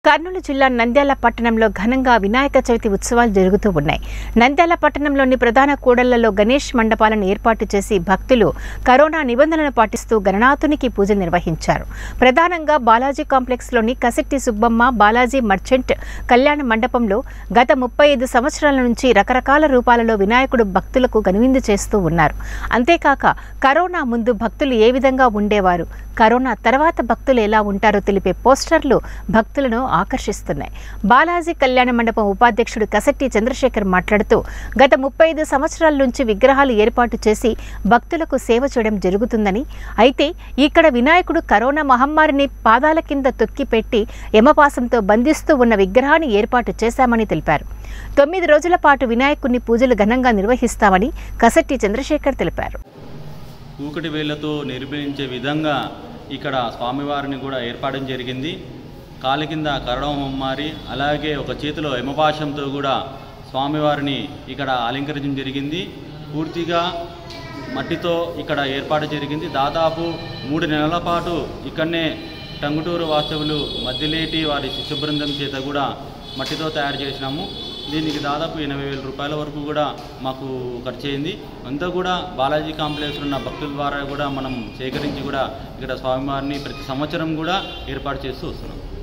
కర్నూలు జిల్లా నంద్యాల పట్టణంలో ఘనంగా వినాయక చవితి ఉత్సవాలు జరుగుతూ ఉన్నాయి నంద్యాల పట్టణంలోని ప్రధాన కూడళ్లలో గణేష్ మండపాలను ఏర్పాటు చేసి భక్తులు కరోనా నిబంధనలను పాటిస్తూ గణనాథునికి పూజలు నిర్వహించారు ప్రధానంగా బాలాజీ కాంప్లెక్స్లోని కసెట్టి సుబ్బమ్మ బాలాజీ మర్చెంట్ కళ్యాణ మండపంలో గత ముప్పై ఐదు సంవత్సరాల నుంచి రకరకాల రూపాలలో వినాయకుడు భక్తులకు గనువిందు చేస్తూ ఉన్నారు అంతేకాక కరోనా ముందు భక్తులు ఏ విధంగా ఉండేవారు కరోనా తర్వాత భక్తులు ఎలా ఉంటారో తెలిపే పోస్టర్లు భక్తులను ఆకర్షిస్తున్నాయి బాలాజీ కళ్యాణ మండపం ఉపాధ్యక్షుడు కసట్టి చంద్రశేఖర్ మాట్లాడుతూ గత ముప్పై ఐదు సంవత్సరాల నుంచి విగ్రహాలు ఏర్పాటు చేసి భక్తులకు సేవ చేయడం జరుగుతుందని అయితే ఇక్కడ వినాయకుడు కరోనా మహమ్మారిని పాదాల కింద తొక్కిపెట్టి యమపాసంతో బంధిస్తూ ఉన్న విగ్రహాన్ని ఏర్పాటు చేశామని తెలిపారు తొమ్మిది రోజుల పాటు వినాయకుడిని పూజలు ఘనంగా నిర్వహిస్తామని కసట్టి చంద్రశేఖర్ తెలిపారు కూకటి వేళ్లతో నిర్మించే విధంగా ఇక్కడ స్వామివారిని కూడా ఏర్పాటు జరిగింది కాలి కింద కరణమారి అలాగే ఒక చేతిలో యమపాశంతో కూడా స్వామివారిని ఇక్కడ అలంకరించడం జరిగింది పూర్తిగా మట్టితో ఇక్కడ ఏర్పాటు జరిగింది దాదాపు మూడు నెలల పాటు ఇక్కడనే టంగుటూరు వాస్తవులు మధ్యలేటి వారి శిష్య బృందం చేత కూడా మట్టితో తయారు చేసినాము దీనికి దాదాపు ఎనభై వేల రూపాయల వరకు కూడా మాకు ఖర్చు అయింది అంతా కూడా బాలాజీ కాంప్లెక్స్ ఉన్న భక్తుల ద్వారా కూడా మనం సేకరించి కూడా ఇక్కడ స్వామివారిని ప్రతి సంవత్సరం కూడా ఏర్పాటు చేస్తూ వస్తున్నాం